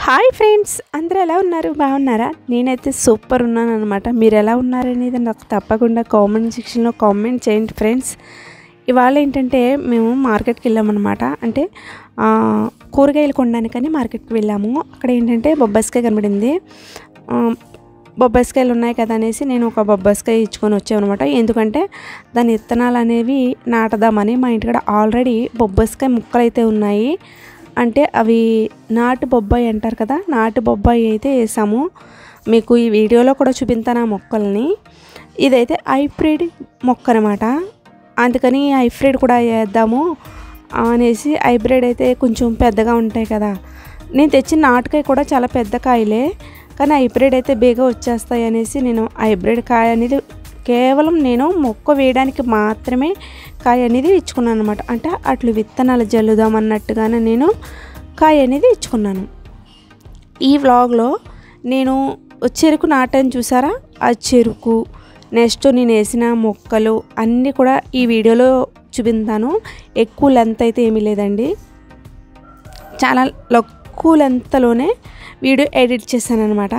Hi friends అందరూ ఎలా ఉన్నారు బాగున్నారా నేనైతే సూపర్ ఉన్నాను అనమాట మీరు ఎలా ఉన్నారనేది నాకు తప్పకుండా కామెంట్ సెక్షన్లో కామెంట్ చేయండి ఫ్రెండ్స్ ఇవాళ ఏంటంటే మేము మార్కెట్కి వెళ్ళామన్నమాట అంటే ఆ, కూరగాయలు కొనడానికని మార్కెట్కి వెళ్ళాము అక్కడ ఏంటంటే బొబ్బాస్కాయ కనబడింది ఆ, బొబ్బాస్కాయలు ఉన్నాయి కదా అనేసి నేను ఒక బొబ్బాస్కాయ ఇచ్చుకొని వచ్చామన్నమాట ఎందుకంటే దాని విత్తనాలు అనేవి నాటదామని మా ఇంటికాడ ఆల్రెడీ బొబ్బాస్కాయ ముక్కలు అయితే ఉన్నాయి అంటే అవి నాటు బొబ్బాయి అంటారు కదా నాటు బొబ్బాయి అయితే వేసాము మీకు ఈ వీడియోలో కూడా చూపిస్తాను ఆ మొక్కల్ని ఇదైతే హైబ్రిడ్ మొక్క అనమాట అందుకని హైబ్రిడ్ కూడా వేద్దాము అనేసి హైబ్రిడ్ అయితే కొంచెం పెద్దగా ఉంటాయి కదా నేను తెచ్చిన నాటుకాయ కూడా చాలా పెద్ద కాయలే కానీ హైబ్రిడ్ అయితే బేగా వచ్చేస్తాయి అనేసి నేను హైబ్రిడ్ కాయ అనేది కేవలం నేను మొక్క వేయడానికి మాత్రమే కాయ అనేది ఇచ్చుకున్నాను అనమాట అంటే అట్లు విత్తనాలు జల్లుదాం అన్నట్టుగానే నేను కాయ అనేది ఇచ్చుకున్నాను ఈ వ్లాగ్లో నేను చెరుకు నాటాను చూసారా ఆ చెరుకు నెక్స్ట్ నేను వేసిన మొక్కలు అన్నీ కూడా ఈ వీడియోలో చూపిస్తాను ఎక్కువ లెంత్ అయితే ఏమీ లేదండి చాలా తక్కువ లెంత్లోనే వీడియో ఎడిట్ చేశాను అనమాట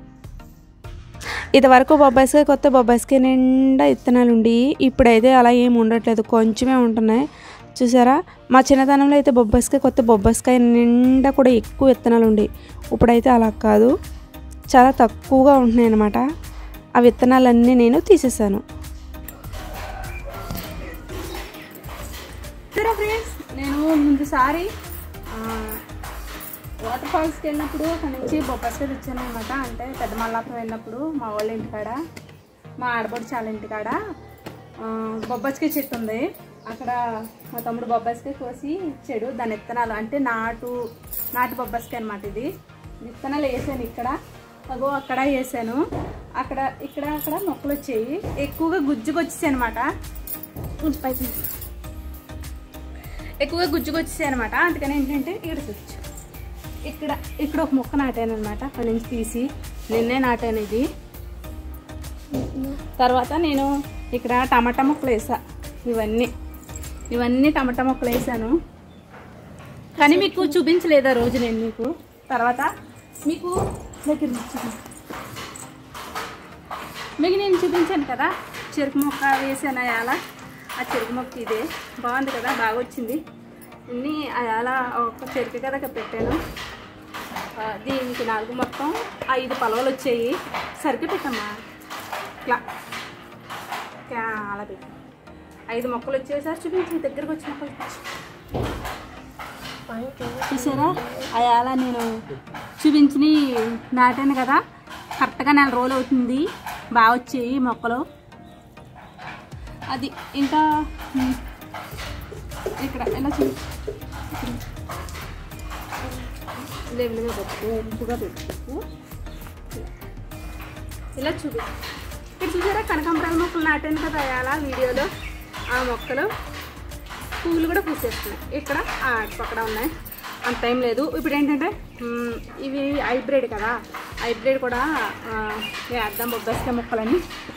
ఇదివరకు బొబ్బాయిస్కాయ కొత్త బొబ్బాయిస్కాయ నిండా విత్తనాలు ఉండి ఇప్పుడైతే అలా ఏమి ఉండట్లేదు కొంచెమే ఉంటున్నాయి చూసారా మా చిన్నతనంలో అయితే బొబ్బాయిస్కాయ కొత్త బొబ్బాయిస్కాయ నిండా కూడా ఎక్కువ విత్తనాలు ఉండి ఇప్పుడైతే అలా కాదు చాలా తక్కువగా ఉంటున్నాయి అన్నమాట ఆ విత్తనాలన్నీ నేను తీసేసాను సరే ఫ్రెండ్స్ నేను ముందుసారి వాటర్ ఫాల్స్కి వెళ్ళినప్పుడు అక్కడ నుంచి బొబ్బాస్కాయ తెచ్చాను అనమాట అంటే పెద్ద మల్లాపురం వెళ్ళినప్పుడు మా వాళ్ళ ఇంటికాడ మా ఆడబడి చాలా ఇంటికాడ ఆ, బొబ్బాస్కాయ చెట్టు ఉంది అక్కడ మా తమ్ముడు బొబ్బాస్కాయ కోసి ఇచ్చాడు దాని విత్తనాలు అంటే నాటు నాటు బొబ్బాస్కాయ అనమాట ఇది విత్తనాలు వేసాను ఇక్కడ అగో అక్కడ వేసాను అక్కడ ఇక్కడ అక్కడ మొక్కలు వచ్చాయి ఎక్కువగా గుజ్జుకు వచ్చేసాయి అనమాట ఎక్కువగా గుజ్జుకొచ్చేసాయి అనమాట అందుకని ఏంటంటే ఇక్కడ చూచ్చు ఇక్కడ ఇక్కడ ఒక మొక్క నాటాను అనమాట అక్కడ నుంచి తీసి నిన్నే నాటాను ఇది తర్వాత నేను ఇక్కడ టమాటా మొక్కలు వేసా ఇవన్నీ ఇవన్నీ టమాటా మొక్కలు వేసాను కానీ మీకు చూపించలేదు ఆ రోజు నేను మీకు తర్వాత మీకు దగ్గర నుంచి చూపిస్తా. మీకు నేను చూపించాను కదా చెరుకు మొక్క వేసాను అలా ఆ చెరుకు మొక్క ఇదే బాగుంది కదా బాగా వచ్చింది ఇన్ని అలా ఒక చెరుకు కదా ఇక్కడ పెట్టాను ఆ, దీనికి నాలుగు మొత్తం ఐదు పలవలు వచ్చాయి సరిగ్గా పెట్టమ్మా ఇట్లా ఇట్లా అలా పెట్టు ఐదు మొక్కలు వచ్చేసారి చూపించి దగ్గరకు వచ్చి మొక్కలు చూపించు. చూసారా అవి అలా నేను చూపించి నాటాను కదా కరెక్ట్గా నెల రోజులు అవుతుంది బాగా వచ్చాయి మొక్కలు అది ఇంకా ఉమ్, ఇక్కడ ఎలా చూ లెవెల్గా పెట్టు వంపుగా పెట్టు ఇలా చూపి ఇక్కడ చూసారా కనకాంబరాల మొక్కలు నాటాను కదా అలా వీడియోలో ఆ మొక్కలు పువ్వులు కూడా పూసేస్తున్నాయి ఇక్కడ ఆ పక్కన ఉన్నాయి అంత టైం లేదు ఇప్పుడు ఏంటంటే మ్, ఇవి హైబ్రిడ్ కదా హైబ్రిడ్ కూడా ఆ, వేద్దాం బొబ్బాస్కాయ మొక్కలని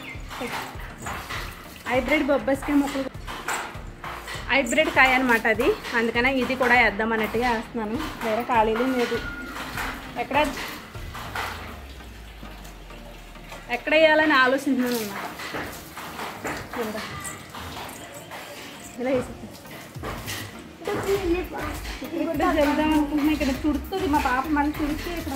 హైబ్రిడ్ బొబ్బాస్కాయ మొక్కలు హైబ్రిడ్ కాయ అనమాట అది అందుకనే ఇది కూడా వేద్దాం అన్నట్టుగా వేస్తున్నాను వేరే ఖాళీలు లేదు ఎక్కడ ఎక్కడ వేయాలని ఆలోచిస్తున్నాను అనమాట ఇలా వేసి ఇక్కడ వెళ్దాం అనుకుంటున్నా ఇక్కడ చుడుతుంది మా పాప మళ్ళీ చుడితే ఇక్కడ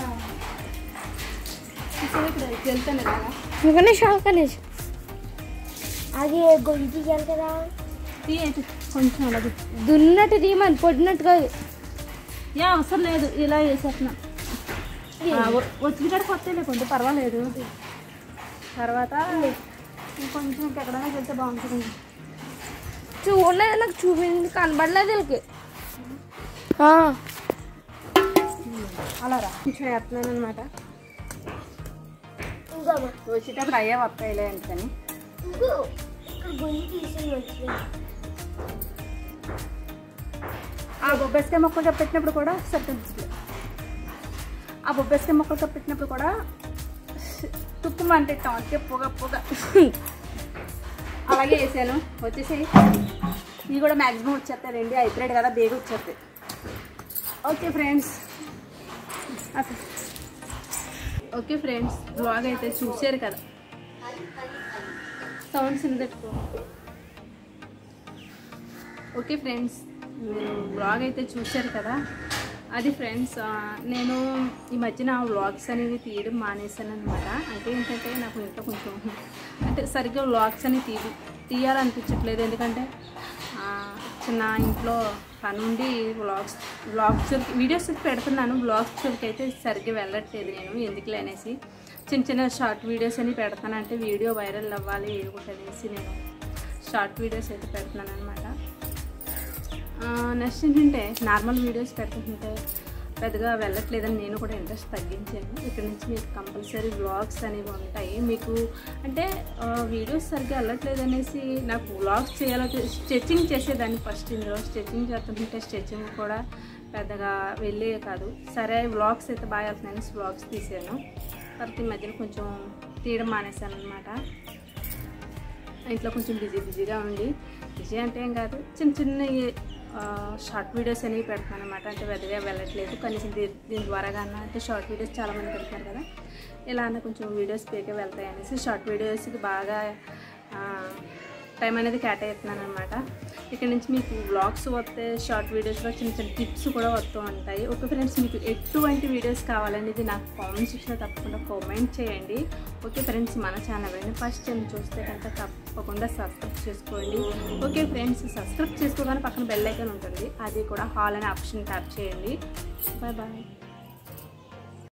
చూసారా ఇక్కడ వెళ్తాను ఇలాగా గణేష్ ఆగు గణేష్ అది గొంతు తీయాలి కదా తీయండి కొంచెం అలాగే దున్నట్టు తీయమని పొడినట్టు కాదు యా అవసరం లేదు ఇలా వేసేస్తున్నా వచ్చిన కాడ కొత్త లేకుంటే పర్వాలేదు తర్వాత కొంచెం ఎక్కడైనా వెళ్తే బాగుంటుంది చూడలేదు నాకు చూపించింది కనబడలేదు వీళ్ళకి అలా రా కొంచెం వేస్తున్నాను అనమాట వచ్చేటప్పుడు అయ్యే వస్తాయిలే అందుకని ఆ బొబ్బెస్కాయ మొక్కలు కప్పెట్టినప్పుడు కూడా సరిగ్గా ఆ బొబ్బెస్కాయ మొక్కలు కప్పెట్టినప్పుడు కూడా తుప్పు మంటెట్టాం అంటే పొగ పొగ అలాగే వేసాను వచ్చేసి ఇవి కూడా మ్యాక్సిమం వచ్చేస్తాయి రండి హైబ్రిడ్ కదా బేగా వచ్చేస్తాయి ఓకే ఫ్రెండ్స్ అటు. ఓకే ఫ్రెండ్స్ బ్లాగ్ అయితే చూసారు కదా సౌండ్స్ పెట్టుకో ఓకే ఫ్రెండ్స్ మీరు బ్లాగ్ అయితే చూశారు కదా అది ఫ్రెండ్స్ ఆ, నేను ఈ మధ్యన వ్లాగ్స్ అనేవి తీయడం మానేశాను అనమాట అంటే ఏంటంటే నాకు ఇంట్లో కొంచెం అంటే సరిగ్గా వ్లాగ్స్ అని తీ తీయాలనిపించట్లేదు ఎందుకంటే ఆ, చిన్న ఇంట్లో పని ఉండి వ్లాగ్స్ వ్లాగ్స్ వీడియోస్ పెడుతున్నాను వ్లాగ్స్ అయితే సరిగ్గా వెళ్ళట్లేదు నేను ఎందుకులే అనేసి చిన్న చిన్న షార్ట్ వీడియోస్ అని పెడతానంటే వీడియో వైరల్ అవ్వాలి ఒకటి అనేసి నేను షార్ట్ వీడియోస్ అయితే పెడుతున్నాను అనమాట నెక్స్ట్ ఏంటంటే నార్మల్ వీడియోస్ పెడుతుంటే పెద్దగా వెళ్ళట్లేదని నేను కూడా ఇంట్రెస్ట్ తగ్గించాను ఇక్కడ నుంచి మీకు కంపల్సరీ వ్లాగ్స్ అనేవి ఉంటాయి మీకు అంటే వీడియోస్ సరిగ్గా వెళ్ళట్లేదు అనేసి నాకు వ్లాగ్స్ చేయాలో స్టిచ్చింగ్ చేసేదాన్ని ఫస్ట్ ఇందులో స్టిచ్చింగ్ చేస్తుంటే స్టిచ్చింగ్ కూడా పెద్దగా వెళ్ళే కాదు సరే వ్లాగ్స్ అయితే బాగా వెళ్తున్నాయని వ్లాగ్స్ తీసాను తర్వాత ఈ మధ్యన కొంచెం తీయడం మానేశాను అనమాట ఇంట్లో కొంచెం బిజీ బిజీగా ఉండి బిజీ అంటే ఏం కాదు చిన్న చిన్న షార్ట్ వీడియోస్ అనేవి పెడతాను అనమాట అంటే పెద్దగా వెళ్ళట్లేదు కనీసం దీ దీని ద్వారాగా అన్న అంటే షార్ట్ వీడియోస్ చాలామంది పెడతారు కదా ఇలా అన్న కొంచెం వీడియోస్ పేకే వెళ్తాయి అనేసి షార్ట్ వీడియోస్కి బాగా టైం అనేది కేటాయిస్తున్నాను అనమాట ఇక్కడ నుంచి మీకు బ్లాగ్స్ వస్తే షార్ట్ వీడియోస్లో చిన్న చిన్న టిప్స్ కూడా వస్తూ ఉంటాయి ఓకే ఫ్రెండ్స్ మీకు ఎటువంటి వీడియోస్ కావాలనేది నాకు కామెంట్ సెక్షన్లో తప్పకుండా కామెంట్ చేయండి ఓకే ఫ్రెండ్స్ మన ఛానల్ అయినా ఫస్ట్ టైం చూస్తే కనుక తప్పకుండా సబ్స్క్రైబ్ చేసుకోండి ఓకే ఫ్రెండ్స్ సబ్స్క్రైబ్ చేసుకోగానే పక్కన బెల్ ఐకాన్ ఉంటుంది అది కూడా హాల్ అనే ఆప్షన్ ట్యాప్ చేయండి బాయ్ బాయ్